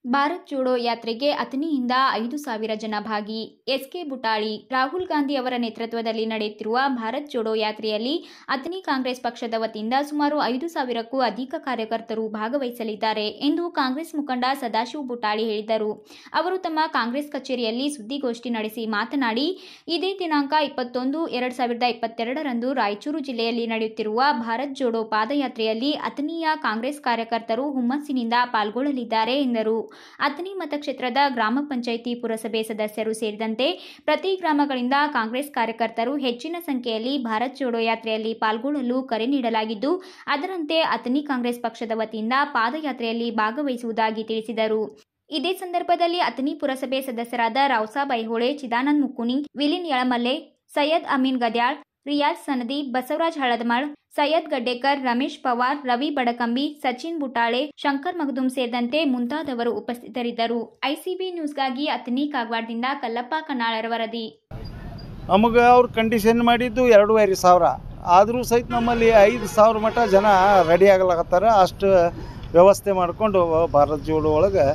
ಭಾರತ್ ಜೋಡೋ ಯಾತ್ರೆಗೆ ಅಥಣಿಯಿಂದ ಐದು ಸಾವಿರ ಜನ ಭಾಗಿ ಎಸ್ಕೆ ಬುಟಾಳಿ ರಾಹುಲ್ ಗಾಂಧಿ ಅವರ ನೇತೃತ್ವದಲ್ಲಿ ನಡೆಯುತ್ತಿರುವ ಭಾರತ್ ಜೋಡೋ ಯಾತ್ರೆಯಲ್ಲಿ ಅಥಣಿ ಕಾಂಗ್ರೆಸ್ ಪಕ್ಷದ ವತಿಯಿಂದ ಸುಮಾರು ಐದು ಸಾವಿರಕ್ಕೂ ಅಧಿಕ ಕಾರ್ಯಕರ್ತರು ಭಾಗವಹಿಸಲಿದ್ದಾರೆ ಎಂದು ಕಾಂಗ್ರೆಸ್ ಮುಖಂಡ ಸದಾಶಿವ ಬುಟಾಳಿ ಹೇಳಿದರು ಅವರು ತಮ್ಮ ಕಾಂಗ್ರೆಸ್ ಕಚೇರಿಯಲ್ಲಿ ಸುದ್ದಿಗೋಷ್ಠಿ ನಡೆಸಿ ಮಾತನಾಡಿ ಇದೇ ದಿನಾಂಕ ಇಪ್ಪತ್ತೊಂದು ಎರಡು ಸಾವಿರದ ಇಪ್ಪತ್ತೆರಡರಂದು ರಾಯಚೂರು ಜಿಲ್ಲೆಯಲ್ಲಿ ನಡೆಯುತ್ತಿರುವ ಭಾರತ್ ಜೋಡೋ ಪಾದಯಾತ್ರೆಯಲ್ಲಿ ಅಥಣಿಯ ಕಾಂಗ್ರೆಸ್ ಕಾರ್ಯಕರ್ತರು ಹುಮ್ಮಸ್ಸಿನಿಂದ ಪಾಲ್ಗೊಳ್ಳಲಿದ್ದಾರೆ ಎಂದರು ಅಥಣಿ ಮತಕ್ಷೇತ್ರದ ಗ್ರಾಮ ಪಂಚಾಯಿತಿ ಪುರಸಭೆ ಸದಸ್ಯರು ಸೇರಿದಂತೆ ಪ್ರತಿ ಗ್ರಾಮಗಳಿಂದ ಕಾಂಗ್ರೆಸ್ ಕಾರ್ಯಕರ್ತರು ಹೆಚ್ಚಿನ ಸಂಖ್ಯೆಯಲ್ಲಿ ಭಾರತ್ ಜೋಡೋ ಯಾತ್ರೆಯಲ್ಲಿ ಪಾಲ್ಗೊಳ್ಳಲು ಕರೆ ನೀಡಲಾಗಿದ್ದು ಅದರಂತೆ ಅಥಣಿ ಕಾಂಗ್ರೆಸ್ ಪಕ್ಷದ ವತಿಯಿಂದ ಪಾದಯಾತ್ರೆಯಲ್ಲಿ ಭಾಗವಹಿಸುವುದಾಗಿ ತಿಳಿಸಿದರು ಇದೇ ಸಂದರ್ಭದಲ್ಲಿ ಅಥಣಿ ಪುರಸಭೆ ಸದಸ್ಯರಾದ ರಾವ್ಸಾಬ್ ಐಹೊಳೆ ಚಿದಾನಂದ್ ಮುಕ್ಕುನಿ ವಿಲಿನ್ ಯಳಮಲ್ಲೆ ಸೈಯದ್ ಅಮೀನ್ ಗದ್ಯಾಳ್ ರಿಯಾಜ್ ಸನದಿ ಬಸವರಾಜ್ ಹಳದಮಳ್ ಸೈಯದ್ ಗಡ್ಡೇಕರ್ ರಮೇಶ್ ಪವಾರ್ ರವಿ ಬಡಕಂಬಿ ಸಚಿನ್ ಬುಟಾಳೆ ಶಂಕರ್ ಮಗದುಂ ಸೇರಿದಂತೆ ಮುಂತಾದವರು ಉಪಸ್ಥಿತರಿದ್ದರು ಐಸಿಬಿ ನ್ಯೂಸ್ಗಾಗಿ ಅಥಣಿ ಕಾಗವಾಡದಿಂದ ಕಲ್ಲಪ್ಪ ಕನ್ನಾಳರ ವರದಿ ನಮಗೆ ಅವ್ರು ಕಂಡೀಷನ್ ಮಾಡಿದ್ದು ಎರಡೂವರೆ ಸಾವಿರ ಆದರೂ ಸಹಿತ ನಮ್ಮಲ್ಲಿ ಐದು ಸಾವಿರ ಮಟ್ಟ ಜನ ರೆಡಿ ಆಗ್ಲಾಕತ್ತಾರ ಅಷ್ಟು ವ್ಯವಸ್ಥೆ ಮಾಡಿಕೊಂಡು ಭಾರತ್ ಜೋಡೋ ಒಳಗೆ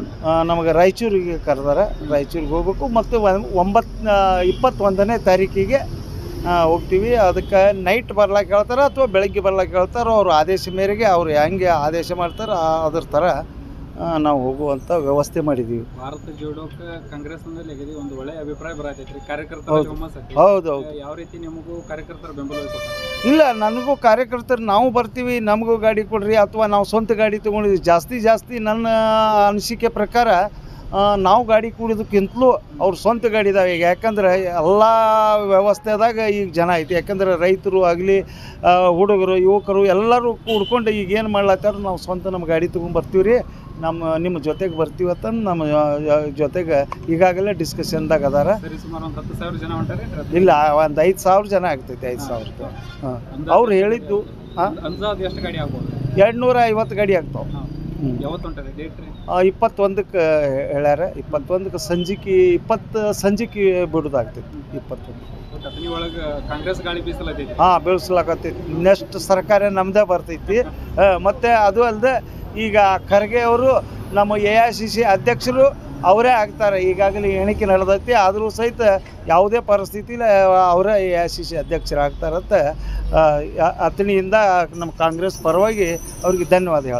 ನಮಗೆ ರಾಯಚೂರಿಗೆ ಕರೆದಾರ ರಾಯಚೂರಿಗೆ ಹೋಗ್ಬೇಕು ಮತ್ತು ಒಂಬತ್ತು ಇಪ್ಪತ್ತೊಂದನೇ ತಾರೀಕಿಗೆ ಆ, ಹೋಗ್ತೀವಿ ಅದಕ್ಕೆ ನೈಟ್ ಬರ್ಲಾಕೆ ಹೇಳ್ತಾರೆ ಅಥವಾ ಬೆಳಗ್ಗೆ ಬರ್ಲಾಕೆ ಹೇಳ್ತಾರೋ ಅವ್ರ ಆದೇಶ ಮೇರೆಗೆ ಅವ್ರು ಹೆಂಗೆ ಆದೇಶ ಮಾಡ್ತಾರೆ ಆ- ಅದ್ರ ಥರ ಆ, ನಾವು ಹೋಗುವಂಥ ವ್ಯವಸ್ಥೆ ಮಾಡಿದ್ದೀವಿ ಭಾರತ ಜೋಡೋಕ್ಕೆ ಕಾಂಗ್ರೆಸ್ ಮೇಲೆ ಅಗದಿ ಒಂದು ಒಳ್ಳೆ ಅಭಿಪ್ರಾಯ ಬರತೈತ್ರಿ ಕಾರ್ಯಕರ್ತರ ಹೌದು. ಹುಮ್ಮಸ್ ಐತಿ. ಹೌದು ಹೌದು ಯಾವ ರೀತಿ ನಿಮಗೂ ಕಾರ್ಯಕರ್ತರ ಬೆಂಬಲ ಕೊಡ್ತಾರೆ ಇಲ್ಲ ನನಗೂ ಕಾರ್ಯಕರ್ತರು ನಾವು ಬರ್ತೀವಿ ನಮಗೂ ಗಾಡಿ ಕೊಡ್ರಿ ಅಥವಾ ನಾವು ಸ್ವಂತ ಗಾಡಿ ತೊಗೊಂಡಿದ್ವಿ ಜಾಸ್ತಿ ಜಾಸ್ತಿ ನನ್ನ ಅನಿಸಿಕೆ ಪ್ರಕಾರ ಆ, ನಾವು ಗಾಡಿ ಕೂಡೋದಕ್ಕಿಂತಲೂ ಅವ್ರ ಸ್ವಂತ ಗಾಡಿ ಇದಾವೆ ಈಗ ಯಾಕಂದ್ರೆ ಎಲ್ಲ ವ್ಯವಸ್ಥೆದಾಗ ಈಗ ಜನ ಐತಿ ಯಾಕಂದ್ರೆ ರೈತರು ಆಗಲಿ ಹುಡುಗರು ಯುವಕರು ಎಲ್ಲರೂ ಕೂಡ್ಕೊಂಡು ಈಗ ಏನು ಮಾಡ್ಲತ್ತಾರ ನಾವು ಸ್ವಂತ ನಮ್ಮ ಗಾಡಿ ತೊಗೊಂಡು ಬರ್ತೀವಿ ರೀ ನಮ್ಮ ನಿಮ್ಮ ಜೊತೆಗೆ ಬರ್ತೀವಿ ಅಂತಂದು ನಮ್ಮ ಆ, ಜೊತೆಗೆ ಈಗಾಗಲೇ ಡಿಸ್ಕಷನ್ದಾಗ ಅದಾರ ಸರಿ ಸುಮಾರು ಒಂದು ಹತ್ತು ಸಾವಿರ ಜನ ಹೊಂಟಾರೆ ಇಲ್ಲ ಒಂದು ಐದು ಸಾವಿರ ಜನ ಆಗ್ತೈತೆ ಐದು ಸಾವಿರ ಹಾಂ ಅವ್ರು ಹೇಳಿದ್ದು ಹಾಂ ಅಂದಾಜ್ ಎಷ್ಟು ಗಾಡಿ ಆಗ್ಬೋದು ಎರಡು ನೂರ ಐವತ್ತು ಗಾಡಿ ಆಗ್ತಾವೆ ಹಾ. ಯಾವತ್ತು ಹೊಂಟದೆ ಡೇಟ್ ರೀ ಇಪ್ಪತ್ತೊಂದಕ್ಕೆ ಹೇಳ್ಯಾರ ಇಪ್ಪತ್ತೊಂದಕ್ಕೆ ಸಂಜಿಕೆ ಇಪ್ಪತ್ತು ಸಂಜಿಕೆ ಬಿಡೋದಾಗ್ತೈತಿ ಇಪ್ಪತ್ತೊಂದು ಒಟ್ಟು ಅಥಣಿ ಒಳಗೆ ಕಾಂಗ್ರೆಸ್ ಗಾಳಿ ಬೀಸಲತ್ತೈತಿ ಹಾಂ ಬೆಳೆಸ್ಲಾಕತ್ತೈತಿ ನೆಕ್ಸ್ಟ್ ಸರ್ಕಾರ ನಮ್ಮದೇ ಬರ್ತೈತಿ ಆ, ಮತ್ತೆ ಅದು ಅಲ್ಲದೆ ಈಗ ಖರ್ಗೆ ಅವರು ನಮ್ಮ ಎ ಐ ಸಿ ಸಿ ಅಧ್ಯಕ್ಷರು ಅವರೇ ಆಗ್ತಾರೆ ಈಗಾಗಲೇ ಎಣಿಕೆ ನಡೆದೈತಿ ಆದರೂ ಸಹಿತ ಯಾವುದೇ ಪರಿಸ್ಥಿತಿಲಿ ಅವರೇ ಎ ಐ ಸಿ ಸಿ ಅಧ್ಯಕ್ಷರಾಗ್ತಾರಂತ ಆ, ಯ- ಅಥಣಿಯಿಂದ ನಮ್ಮ ಕಾಂಗ್ರೆಸ್ ಪರವಾಗಿ ಅವ್ರಿಗೆ ಧನ್ಯವಾದ ಹೇಳ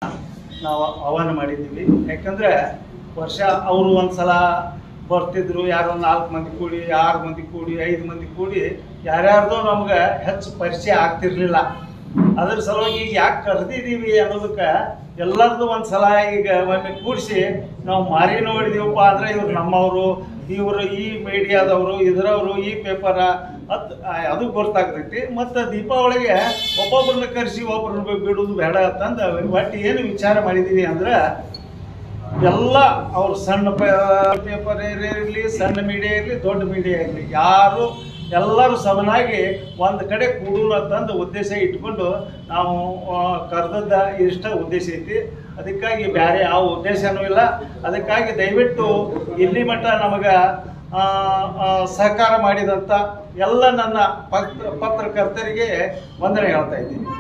ನಾವು ಆಹ್ವಾನ ಮಾಡಿದ್ದೀವಿ ಯಾಕಂದರೆ ವರ್ಷ ಅವರು ಒಂದು ಸಲ ಬರ್ತಿದ್ರು ಯಾರೋ ನಾಲ್ಕು ಮಂದಿ ಕೂಡಿ ಆರು ಮಂದಿ ಕೂಡಿ ಐದು ಮಂದಿ ಕೂಡಿ ಯಾರ್ಯಾರ್ದೋ ನಮ್ಗೆ ಹೆಚ್ಚು ಪರಿಚಯ ಆಗ್ತಿರ್ಲಿಲ್ಲ ಅದ್ರ ಸಲುವಾಗಿ ಈಗ ಯಾಕೆ ಕರೆದಿದ್ದೀವಿ ಅನ್ನೋದಕ್ಕೆ ಎಲ್ಲರದು ಒಂದು ಸಲ ಈಗ ಒಮ್ಮೆ ಕೂಡಿಸಿ ನಾವು ಮಾರಿ ನೋಡಿದೀವಪ್ಪ ಅಂದರೆ ಇವ್ರು ನಮ್ಮವರು ಇವರು ಈ ಮೀಡಿಯಾದವರು ಇದರವರು ಈ ಪೇಪರ ಅದ್ ಅದು ಗೊತ್ತಾಗ್ತೈತಿ ಮತ್ತು ದೀಪಾವಳಿಗೆ ಒಬ್ಬೊಬ್ರನ್ನ ಕರೆಸಿ ಒಬ್ಬರನ್ನ ಬಿಡೋದು ಬೇಡ ಅಂತಂದು ಒಟ್ಟು ಏನು ವಿಚಾರ ಮಾಡಿದ್ದೀವಿ ಅಂದ್ರೆ ಎಲ್ಲ ಅವ್ರು ಸಣ್ಣ ಪೇಪರ್ ಇರಲಿ ಸಣ್ಣ ಮೀಡಿಯಾ ಇರಲಿ ದೊಡ್ಡ ಮೀಡಿಯಾ ಇರಲಿ ಯಾರು ಎಲ್ಲರೂ ಸಮನಾಗಿ ಒಂದು ಕಡೆ ಕೂಡೋಣ ಅಂತಂದು ಉದ್ದೇಶ ಇಟ್ಕೊಂಡು ನಾವು ಕರೆದದ್ದ ಇಷ್ಟ ಉದ್ದೇಶ ಐತಿ ಅದಕ್ಕಾಗಿ ಬೇರೆ ಯಾವ ಉದ್ದೇಶನೂ ಇಲ್ಲ ಅದಕ್ಕಾಗಿ ದಯವಿಟ್ಟು ಇಲ್ಲಿ ಮಟ್ಟ ನಮಗೆ ಆ, ಆ, ಸಹಕಾರ ಮಾಡಿದಂಥ ಎಲ್ಲ ನನ್ನ ಪತ್ರ ಪತ್ರಕರ್ತರಿಗೆ ವಂದನೆ ಹೇಳ್ತಾ ಇದ್ದೀನಿ